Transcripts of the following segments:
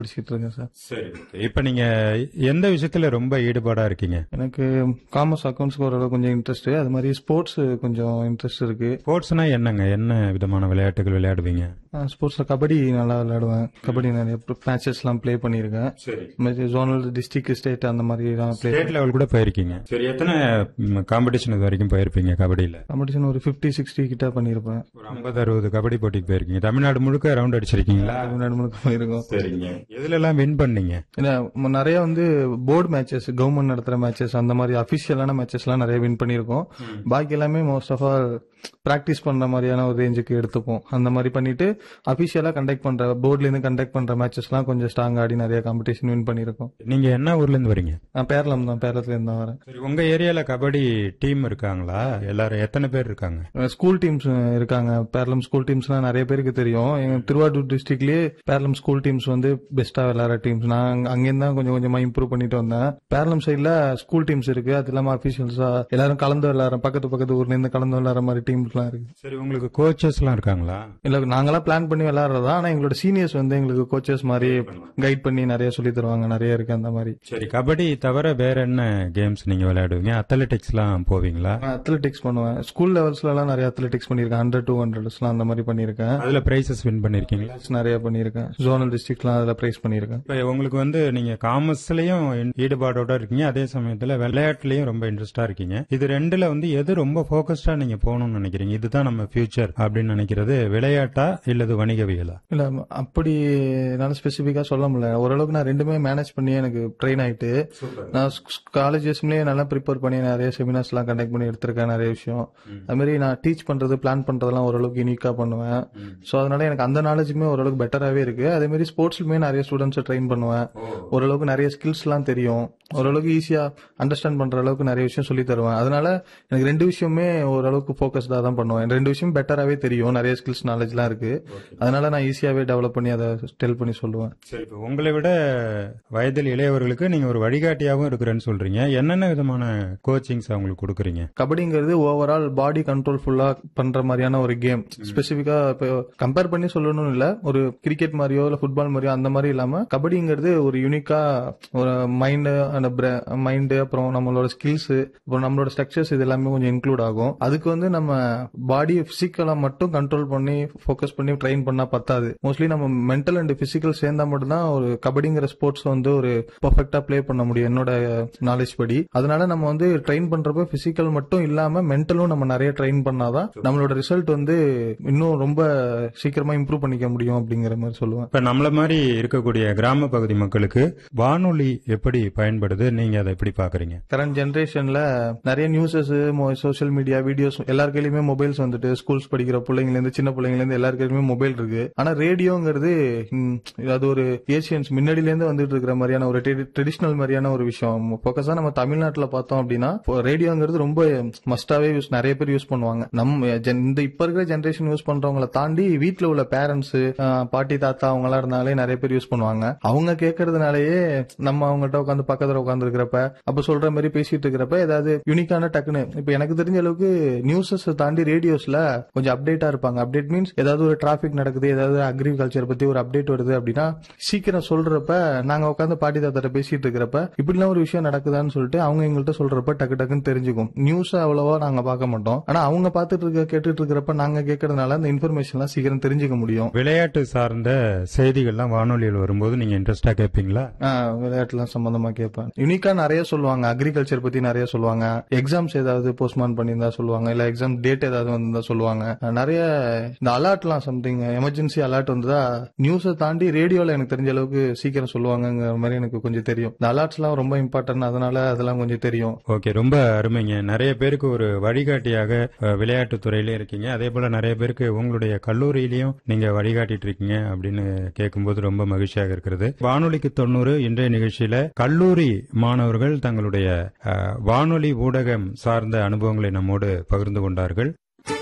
படிச்சுட்டு இருக்கேன் சார் சரி இப்ப நீங்க எந்த விஷயத்துல ரொம்ப ஈடுபாடா இருக்கீங்க எனக்கு காமர்ஸ் அக்கௌண்ட்ஸ்க்கு ஓரளவு கொஞ்சம் இன்ட்ரெஸ்ட் அது மாதிரி ஸ்போர்ட்ஸ் கொஞ்சம் இன்ட்ரெஸ்ட் இருக்கு ஸ்போர்ட்ஸ்னா என்னங்க என்ன விதமான விளையாட்டுகள் விளையாடுவீங்க ஸ்போர்ட்ஸ்ல கபடி நல்லா விளையாடுவேன் கபடி நிறைய மேட்சஸ் எல்லாம் ப்ளே பண்ணியிருக்கேன் சரி இது மாதிரி ஜோனல் டிஸ்ட்ரிக்ட் ஸ்டேட் அந்த மாதிரி எல்லாம் ப்ளே ஸ்டேட் லெவல் கூட போயிருக்கீங்க சரி எத்தனை காம்படிஷன் இது வரைக்கும் போயிருப்பீங்க கபடியில காம்படிஷன் ஒரு ஃபிஃப்டி சிக்ஸ்டி கிட்ட பண்ணியிருப்பேன் ஒரு ஐம்பது அறுபது கபடி போட்டிக்கு போயிருக்கீங்க தமிழ்நாடு முழுக்க ரவுண்ட் அடிச்சிருக்கீங்களா தமிழ்நாடு முழுக்க போயிருக்கோம் சரிங்க எதுல எல்லாம் வின் பண்ணீங்க இல்ல ம- நிறைய வந்து போர்டு மேட்சஸ் கவர்மெண்ட் நடத்துற மேட்சஸ் அந்த மாதிரி அபிஷியலான மேட்சஸ் எல்லாம் நிறைய வின் பண்ணியிருக்கோம் பாக்கி எல்லாமே மோஸ்ட் ஆஃப் ஆல் பிராக்டிஸ் பண்ற மாதிரியான ஒரு ரேஞ்சுக்கு எடுத்துப்போம் அந்த மாதிரி பண்ணிட்டு அபிஷியலா கண்டக்ட் பண்ற போர்ட்ல இருந்து கண்டக்ட் பண்ற மேட்சஸ் எல்லாம் கொஞ்சம் ஸ்ட்ராங் ஆடி நிறைய காம்படிஷன் வின் பண்ணியிருக்கோம் நீங்க என்ன ஊர்ல இருந்து வரீங்க நான் பேரளம் தான் பேரளத்துல இருந்து தான் வரேன் சரி உங்க ஏரியால கபடி டீம் இருக்காங்களா எல்லாரும் எத்தனை பேர் இருக்காங்க ஸ்கூல் டீம்ஸ் இருக்காங்க பேரளம் ஸ்கூல் டீம்ஸ்லாம் நிறைய பேருக்கு தெரியும் எங்க திருவாரூர் டிஸ்ட்ரிக்ட்லயே பேரளம் ஸ்கூல் டீம்ஸ் வந்து பெஸ்டா விளையாடுற டீம்ஸ் நான் அங்க- அங்கேருந்து தான் கொஞ்சம் கொஞ்சமா இம்ப்ரூவ் பண்ணிட்டு வந்தேன் பேரளம் சைடுல ஸ்கூல் டீம்ஸ் இருக்கு அது இல்லாம அபிஷியல்ஸா எல்லாரும் கலந்து விளையாடுற பக்கத்து பக்கத்து ஊர்ல இருந்து கலந்து விளையாடுற மாதிரி டீம்ஸ்லாம் இருக்கு சரி உங்களுக்கு கோச்சஸ் எல்லாம் இருக்காங்களா இல்ல நாங்கெல்லாம் பிளான் பண்ணி விளையாடுறதா ஆனா எங்களோட சீனியர்ஸ் வந்து எங்களுக்கு கோச்சஸ் மாதிரி கைட் பண்ணி நிறைய சொல்லி தருவாங்க நிறைய இருக்கு அந்த மாதிரி சரி கபடி தவிர வேற என்ன கேம்ஸ் நீங்க விளையாடுவீங்க அத்லெட்டிக்ஸ் எல்லாம் போவீங்களா அத்லெட்டிக்ஸ் பண்ணுவேன் ஸ்கூல் லெவல்ஸ்ல எல்லாம் நிறைய அத்லெட்டிக்ஸ் பண்ணிருக்கேன் ஹண்ட்ரட் டூ ஹண்ட்ரட்ஸ்லாம் அந்த மாதிரி பண்ணிருக்கேன் அதுல பிரைசஸ் வின் பண்ணிருக்கீங்களா நிறைய பண்ணிருக்கேன் ஜோனல் டிஸ்ட்ரிக்ட்லாம் அதுல பிரைஸ் பண்ணிருக்கேன் இப்ப உங்களுக்கு வந்து நீங்க காமர்ஸ்லயும் ஈடுபாடோட இருக்கீங்க அதே சமயத்துல விளையாட்டுலயும் ரொம்ப இன்ட்ரெஸ்டா இருக்கீங்க இது ரெண்டுல வந்து எது ரொம்ப போக்கஸ்டா நீங்க போகணும்னு நினைக்கிறீங்க இதுதான் நம்ம ஃபியூச்சர் அப்படின்னு நினைக்கிறது விளையாட்டா இல்லது வணிகவியலா இல்ல அப்படி என்னால ஸ்பெசிபிக்கா சொல்ல முடியல ஓரளவுக்கு நான் ரெண்டுமே மேனேஜ் பண்ணி எனக்கு ட்ரெயின் ஆயிட்டு நான் காலேஜஸ்லயே நல்லா ப்ரிப்பேர் பண்ணி நிறைய செமினார்ஸ் எல்லாம் கண்டக்ட் பண்ணி எடுத்திருக்கேன் நிறைய விஷயம் அது மாதிரி நான் டீச் பண்றது பிளான் பண்றதெல்லாம் ஓரளவுக்கு யூனிக்கா பண்ணுவேன் சோ அதனால எனக்கு அந்த நாலேஜுமே ஓரளவுக்கு பெட்டராவே இருக்கு அதே மாதிரி ஸ்போர்ட்ஸ்லுமே நிறைய ஸ்டூடெண்ட்ஸ் ட்ரெயின் பண்ணுவேன் ஓரளவுக்கு நிறைய ஸ்கில்ஸ் எல்லாம் தெரியும் ஓரளவுக்கு ஈஸியா அண்டர்ஸ்டாண்ட் பண்ற அளவுக்கு நிறைய விஷயம் சொல்லி தருவேன் அதனால எனக்கு ரெண்டு விஷயமே ஓரளவுக்கு ஃபோக்கஸ்டா தான் பண்ணுவேன் ரெண்டு விஷயம் பெட்டராவே தெரியும் நிறைய ஸ்கில்ஸ் நாலேஜ்லாம் இருக்கு அதனால நான் ஈஸியாவே டெவலப் பண்ணி அதை டெல் பண்ணி சொல்லுவேன் சரி இப்போ உங்களை விட வயதில் இளையவர்களுக்கு நீங்க ஒரு வழிகாட்டியாவும் இருக்கிறேன்னு சொல்றீங்க என்னென்ன விதமான கோச்சிங்ஸ் அவங்களுக்கு கொடுக்குறீங்க கபடிங்கிறது ஓவரால் பாடி கண்ட்ரோல் ஃபுல்லா பண்ற மாதிரியான ஒரு கேம் ஸ்பெசிபிக்கா இப்போ கம்பேர் பண்ணி சொல்லணும்னு இல்ல ஒரு கிரிக்கெட் மாதிரியோ இல்ல ஃபுட்பால் மாதிரியோ அந்த மாதிரி இல்லாம கபடிங்கிறது ஒரு யூனிக்கா ஒரு மைண்ட் அந்த மைண்ட் அப்புறம் நம்மளோட ஸ்கில்ஸ் அப்புறம் நம்மளோட ஸ்ட்ரக்சர்ஸ் இது எல்லாமே கொஞ்சம் இன்க்ளூட் ஆகும் அதுக்கு வந்து நம்ம பாடி பிசிக்கலா மட்டும் கண்ட்ரோல் பண்ணி ஃபோக்கஸ் பண்ணி ட்ரெயின் பண்ணா பத்தாது மோஸ்ட்லி நம்ம மென்டல் அண்ட் பிசிக்கல் சேர்ந்தா மட்டும்தான் ஒரு கபடிங்கிற ஸ்போர்ட்ஸ் வந்து ஒரு பர்ஃபெக்டா ப்ளே பண்ண முடியும் என்னோட நாலேஜ் படி அதனால நம்ம வந்து ட்ரெயின் பண்றப்ப பிசிக்கல் மட்டும் இல்லாம மென்டலும் நம்ம நிறைய ட்ரெயின் பண்ணாதான் நம்மளோட ரிசல்ட் வந்து இன்னும் ரொம்ப சீக்கிரமா இம்ப்ரூவ் பண்ணிக்க முடியும் அப்படிங்கிற மாதிரி சொல்லுவேன் இப்ப நம்மள மாதிரி இருக்கக்கூடிய கிராம பகுதி மக்களுக்கு வானொலி எப்படி பயன்படுது நீங்க அதை எப்படி பாக்குறீங்க கரண்ட் ஜென்ரேஷன்ல நிறைய நியூஸஸ் சோஷியல் மீடியா வீடியோஸ் எல்லார் கையிலுமே மொபைல்ஸ் வந்துட்டு ஸ்கூல்ஸ் படிக்கிற பிள்ளைங்கள இருந்து சின்ன பிள்ளைங்கள இருந்து எல்லார் கையிலுமே மொபைல் இருக்கு ஆனா ரேடியோங்கிறது ம், அது ஒரு ஏசியன்ஸ் முன்னாடில இருந்து வந்துட்டு இருக்கிற மாதிரியான ஒரு ட்ரெடிஷனல் மாதிரியான ஒரு விஷயம் போக்கஸா நம்ம தமிழ்நாட்டுல பார்த்தோம் அப்படின்னா ரேடியோங்கிறது ரொம்ப மஸ்டாவே யூஸ் நிறைய பேர் யூஸ் பண்ணுவாங்க நம்ம gen- இந்த இப்ப இருக்கிற ஜென்ரேஷன் யூஸ் பண்றவங்கள தாண்டி வீட்ல உள்ள பேரண்ட்ஸ் பாட்டி தாத்தா அவங்க எல்லாம் இருந்தாலே நிறைய பேர் யூஸ் பண்ணுவாங்க அவங்க கேட்கறதுனாலயே நம்ம அவங்ககிட்ட உட்காந்து பக்கத்துல உட்காந்து இருக்கிறப்ப அப்ப சொல்ற மாதிரி பேசிட்டு இருக்கிறப்ப ஏதாவது யூனிக்கான டக்குன்னு இப்ப எனக்கு தெரிஞ்ச அளவுக்கு நியூஸஸ் தாண்டி ரேடியோஸ்ல கொஞ்சம் அப்டேட்டா இருப்பாங்க அப்டேட் மீன்ஸ் ஏதாவது ஒரு டிராபிக் நடக்குது ஏதாவது அக்ரிகல்ச்சர் பத்தி ஒரு அப்டேட் வருது அப்படின்னா சீக்கிரம் சொல்றப்ப நாங்க உட்காந்து பாட்டி தாத்தாட்ட பேசிட்டு இருக்கிறப்ப இப்படிலாம் ஒரு விஷயம் நடக்குதான்னு சொல்லிட்டு அவங்க எங்கள்கிட்ட சொல்றப்ப டக்கு டக்குன்னு தெரிஞ்சுக்கும் நியூஸ் அவ்வளவா நாங்க பார்க்க மாட்டோம் ஆனா அவங்க பார்த்துட்டு இருக்க கேட்டுட்டு இருக்கிறப்ப நாங்க கேட்கறதுனால அந்த இன்ஃபர்மேஷன்லாம் சீக்கிரம் தெரிஞ்சுக்க முடியும் விளையாட்டு சார்ந்த செய்திகள்லாம் வானொலியில் வரும்போது நீங்க இன்ட்ரெஸ்டா கேட்பீங்களா ஆஹ் விளையாட்டுலாம் சம்பந்தமா கேட்பேன் யூனிக்கா நிறைய சொல்லுவாங்க அக்ரிகல்ச்சர் பத்தி நிறைய சொல்லுவாங்க எக்ஸாம்ஸ் ஏதாவது போஸ்ட்மான் பண்ணியிருந்தா சொல்லுவாங்க இல்ல எக்ஸாம் டேட் ஏதாவது வந்திருந்தா சொல்லுவாங்க அஹ் நிறைய இந்த அலர்ட்லாம் சம்திங் எமர்ஜென்சி அலர்ட் வந்ததா நியூஸை தாண்டி ரேடியோல எனக்கு தெரிஞ்ச அளவுக்கு சீக்கிரம் சொல்லுவாங்கங்கிற மாதிரி எனக்கு கொஞ்சம் தெரியும் இந்த அலர்ட்ஸ் எல்லாம் ரொம்ப இம்பார்ட்டன்ட் அதனால அதெல்லாம் கொஞ்சம் தெரியும் ஓகே ரொம்ப அருமைங்க நிறைய பேருக்கு ஒரு வழிகாட்டியாக அஹ், விளையாட்டுத் துறையிலே இருக்கீங்க அதே போல நிறைய பேருக்கு உங்களுடைய கல்லூரியிலையும் நீங்க வழிகாட்டிட்டு இருக்கீங்க அப்படின்னு கேட்கும்போது ரொம்ப மகிழ்ச்சியாக இருக்கிறது வானொலிக்கு தொண்ணூறு இன்றைய நிகழ்ச்சியில கல்லூரி மாணவர்கள் தங்களுடைய அஹ், வானொலி ஊடகம் சார்ந்த அனுபவங்களை நம்மோடு பகிர்ந்து கொண்டார்கள்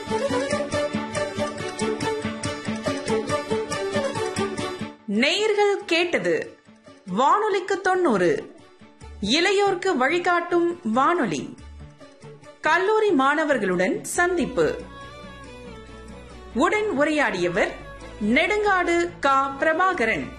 நேயர்கள் கேட்டது வானொலிக்கு தொண்ணூறு இளையோர்க்கு வழிகாட்டும் வானொலி கல்லூரி மாணவர்களுடன் சந்திப்பு உடன் உரையாடியவர் நெடுங்காடு கா பிரபாகரன்